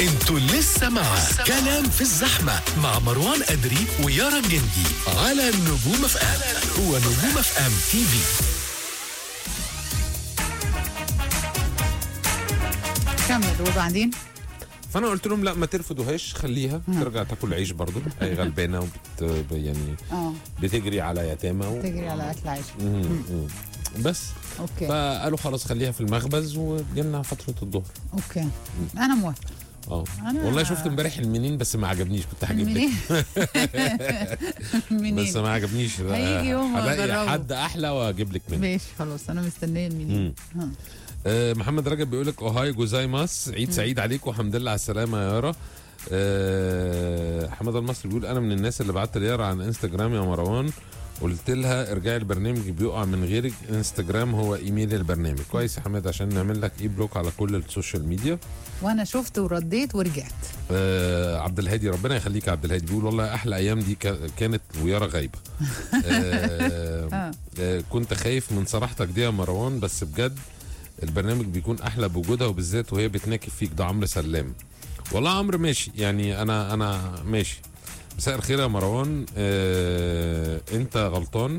انتوا لسه مع كلام في الزحمة مع مروان أدري ويارا جندي على نجوم اف ام هو نجوم اف ام تي في كمل وبعدين فانا قلت لهم لا ما ترفضوهاش خليها ترجع تاكل عيش برضو هي غلبانه وبت يعني اه بتجري على يتامى و... تجري على اكل عيش مم. مم. بس اوكي فقالوا خلاص خليها في المخبز وجينا فتره الظهر اوكي انا موافقه اه أنا- والله شفت امبارح المنين بس ما عجبنيش كنت هجيب لك منين بس منين ما عجبنيش هيجي يوم هلاقي وأجربه. حد احلى واجيب لك منه ماشي خلاص انا مستنيه المنين ها. آه محمد رجب بيقول لك اوهاي جوزاي ماس عيد سعيد عليك والحمد لله على السلامه يا يارا آه حمد المصري بيقول انا من الناس اللي بعت ليارا على انستجرام يا مروان قلت لها ارجعي البرنامج بيقع من غيرك انستجرام هو ايميل البرنامج كويس يا حماد عشان نعمل لك اي بلوك على كل السوشيال ميديا وانا شفت ورديت ورجعت آه عبد الهادي ربنا يخليك يا عبد الهادي بيقول والله احلى ايام دي كا- كانت ويارا غايبه آه آه كنت خايف من صراحتك دي يا مروان بس بجد البرنامج بيكون احلى بوجودها وبالذات وهي بتناكف فيك ده عمرو سلام والله عمرو ماشي يعني انا انا ماشي مساء الخير يا مروان آه انت غلطان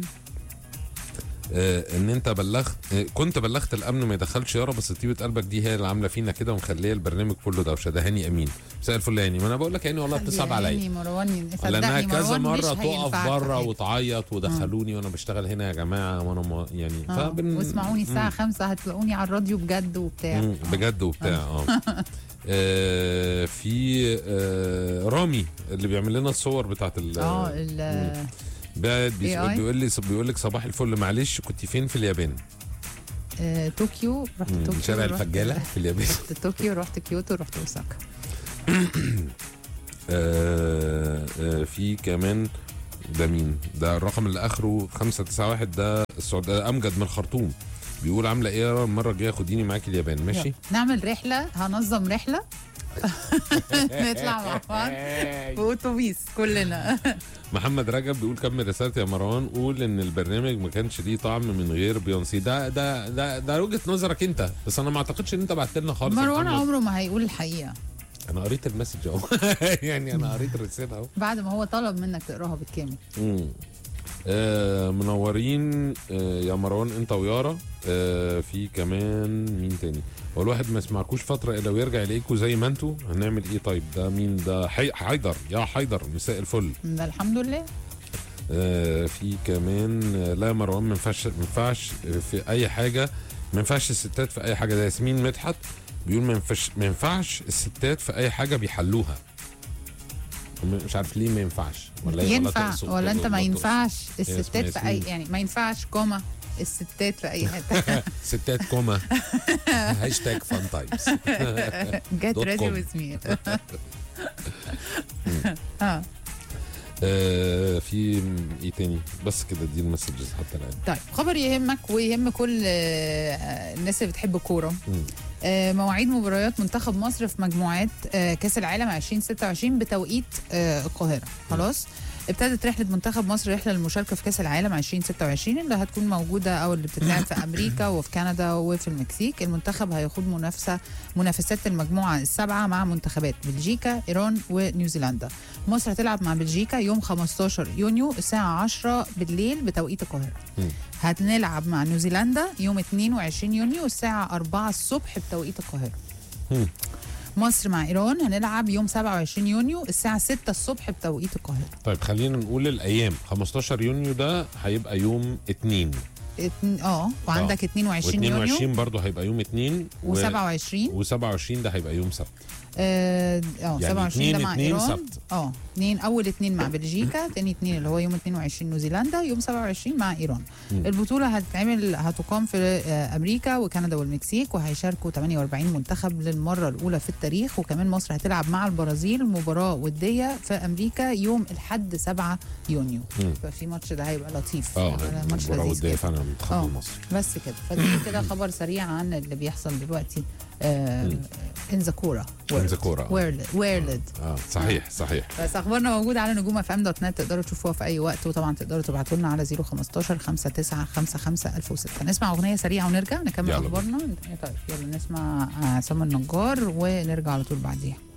آه ان انت بلغت آه كنت بلغت الامن ما يدخلش يارا بس طيبه قلبك دي هي اللي عامله فينا كده ومخليه البرنامج كله دوشه ده هاني امين مساء الفل يا هاني ما انا بقول لك هاني والله بتصعب عليا يعني مروان لانها صدقني كذا مروان مش مره تقف هينفعك بره في حاجة. وتعيط ودخلوني وانا بشتغل هنا يا جماعه وانا ما يعني آه. واسمعوني الساعه 5 هتلاقوني على الراديو بجد وبتاع مم، بجد وبتاع اه آه، في آه، رامي اللي بيعمل لنا الصور بتاعت ال اه ال- بعد بيسأل- AI؟ بيقول لي بيقول لك صباح الفل معلش كنت فين في اليابان؟ آه، طوكيو رحت مم، طوكيو شارع رحت- الفجاله في اليابان رحت طوكيو رحت كيوتو رحت اوساكا آه، آه، في كمان ده مين؟ ده الرقم اللي اخره 591 ده السعوديه امجد من الخرطوم بيقول عامله ايه يا المره الجايه خديني معاكي اليابان ماشي؟ يلا. نعمل رحله هنظم رحله نطلع مع بعض في اتوبيس كلنا محمد رجب بيقول كمل رسالتي يا مروان قول ان البرنامج ما كانش ليه طعم من غير بيونسي ده ده ده ده وجهه نظرك انت بس انا ما اعتقدش ان انت بعت لنا خالص يا مروان محمد. عمره ما هيقول الحقيقه انا قريت المسج اهو يعني انا قريت الرساله اهو بعد ما هو طلب منك تقراها بالكامل مم. آه منورين آه يا مروان انت ويارا آه في كمان مين تاني هو الواحد ما يسمعكوش فتره الا ويرجع يلاقيكوا زي ما انتوا هنعمل ايه طيب ده مين ده حي... حيدر يا حيدر مساء الفل ده الحمد لله آه في كمان آه، لا يا مروان ما ينفعش ما ينفعش في اي حاجه ما ينفعش الستات في اي حاجه ده ياسمين مدحت بيقول ما ينفعش ما ينفعش الستات في اي حاجه بيحلوها م- مش عارف ليه ما ينفعش ولا هي- ولا ينفع تقصد- ولا انت ما ولا تقصد. ينفعش اسمها الستات في اي ياسمين. يعني ما ينفعش كوما الستات في اي حته ستات كوما هاشتاج فان تايمز جت دوت ريدي كوم. وذ مي اه آه في م- ايه تاني بس كده دي المسجز حتى الان طيب خبر يهمك ويهم كل آه، الناس اللي بتحب الكوره مم. آه، مواعيد مباريات منتخب مصر في مجموعات آه، كاس العالم 2026 بتوقيت آه، القاهره خلاص ابتدت رحله منتخب مصر رحله للمشاركه في كاس العالم 2026 اللي هتكون موجوده او اللي بتتلعب في امريكا وفي كندا وفي المكسيك المنتخب هيخوض منافسه منافسات المجموعه السبعه مع منتخبات بلجيكا ايران ونيوزيلندا مصر هتلعب مع بلجيكا يوم 15 يونيو الساعه 10 بالليل بتوقيت القاهره مم. هنلعب مع نيوزيلندا يوم 22 يونيو الساعة 4 الصبح بتوقيت القاهرة مم. مصر مع إيران هنلعب يوم 27 يونيو الساعة 6 الصبح بتوقيت القاهرة طيب خلينا نقول الايام 15 يونيو ده هيبقى يوم 2 اتن... اه وعندك 22 يونيو و22 برضه هيبقى يوم 2 و27 و27 ده هيبقى يوم سبت اه يعني 27 اتنين- ده مع اتنين إيران سبت. اه اتنين أول اتنين مع بلجيكا تاني اتنين اللي هو يوم 22 نيوزيلندا يوم 27 مع إيران مم. البطولة هتتعمل هتقام في آه، أمريكا وكندا والمكسيك وهيشاركوا 48 منتخب للمرة الأولى في التاريخ وكمان مصر هتلعب مع البرازيل مباراة ودية في أمريكا يوم الحد 7 يونيو مم. ففي ماتش ده هيبقى لطيف اه هيبقى ماتش مباراه لذيذ وديه جدا. فعلا المنتخب آه. المصري بس كده فدي كده خبر سريع عن اللي بيحصل دلوقتي ان ذا كوره In the كورة. ويرلد اه صحيح صحيح بس اخبارنا موجوده على نجوم اف ام دوت نت تقدروا تشوفوها في اي وقت وطبعا تقدروا تبعتوا لنا على 015 59 55 1006 نسمع اغنيه سريعه ونرجع نكمل يلا اخبارنا طيب يلا نسمع آه، سما النجار ونرجع على طول بعديها